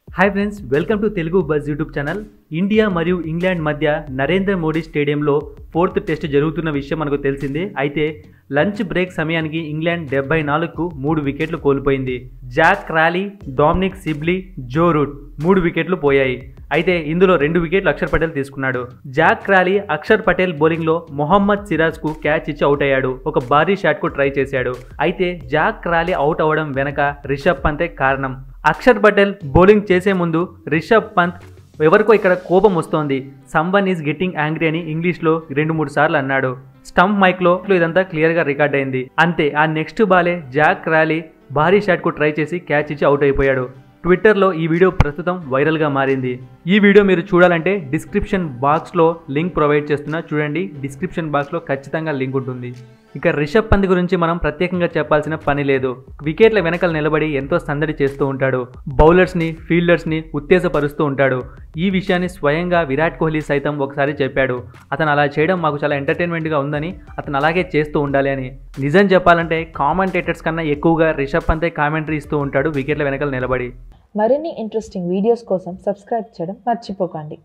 hi friends welcome to Telugu buzz YouTube channel India మరియు England మధ్య నరేంద్ర మోడీ స్టేడియంలో ఫోర్త్ టెస్ట్ జరుగుతున్న విషయం మనకు తెలిసిందే అయితే లంచ్ బ్రేక్ సమయానికి ఇంగ్లాండ్ డెబ్బై నాలుగుకు మూడు వికెట్లు కోల్పోయింది Zak Crawley Dominic Sibley Joe Root మూడు వికెట్లు పోయాయి అయితే ఇందులో రెండు వికెట్లు అక్షర్ పటేల్ తీసుకున్నాడు జాక్ రాలీ అక్షర్ పటేల్ బౌలింగ్లో మొహమ్మద్ సిరాజ్ కు క్యాచ్ ఇచ్చి అవుట్ అయ్యాడు ఒక భారీ షాట్ కు ట్రై చేశాడు అయితే జాక్ రాలీ అవుట్ అవ్వడం వెనక రిషబ్ పంతే కారణం అక్షర్ పటేల్ బౌలింగ్ చేసే ముందు రిషబ్ పంత్ ఎవరికో ఇక్కడ కోపం వస్తోంది సమ్వన్ ఈజ్ గెట్టింగ్ యాంగ్రీ అని ఇంగ్లీష్లో రెండు మూడు సార్లు అన్నాడు స్టంప్ మైక్లో ఇదంతా క్లియర్గా రికార్డ్ అయింది అంతే ఆ నెక్స్ట్ బాలే జాక్ ర్యాలీ భారీ షాట్కు ట్రై చేసి క్యాచ్ ఇచ్చి అవుట్ అయిపోయాడు ట్విట్టర్లో ఈ వీడియో ప్రస్తుతం వైరల్గా మారింది ఈ వీడియో మీరు చూడాలంటే డిస్క్రిప్షన్ బాక్స్లో లింక్ ప్రొవైడ్ చేస్తున్నా చూడండి డిస్క్రిప్షన్ బాక్స్లో ఖచ్చితంగా లింక్ ఉంటుంది ఇక రిషబ్ పంత్ గురించి మనం ప్రత్యేకంగా చెప్పాల్సిన పని లేదు వికెట్ల వెనకాల నిలబడి ఎంతో సందడి చేస్తూ ఉంటాడు బౌలర్స్ని ఫీల్డర్స్ని ఉత్తేజపరుస్తూ ఉంటాడు ఈ విషయాన్ని స్వయంగా విరాట్ కోహ్లీ సైతం ఒకసారి చెప్పాడు అతను అలా చేయడం మాకు చాలా ఎంటర్టైన్మెంట్గా ఉందని అతను అలాగే చేస్తూ ఉండాలి అని నిజం చెప్పాలంటే కామెంటేటర్స్ కన్నా ఎక్కువగా రిషబ్ పంతే కామెంటరీ ఇస్తూ ఉంటాడు వికెట్ల వెనకాల నిలబడి మరిన్ని ఇంట్రెస్టింగ్ వీడియోస్ కోసం సబ్స్క్రైబ్ చేయడం మర్చిపోకండి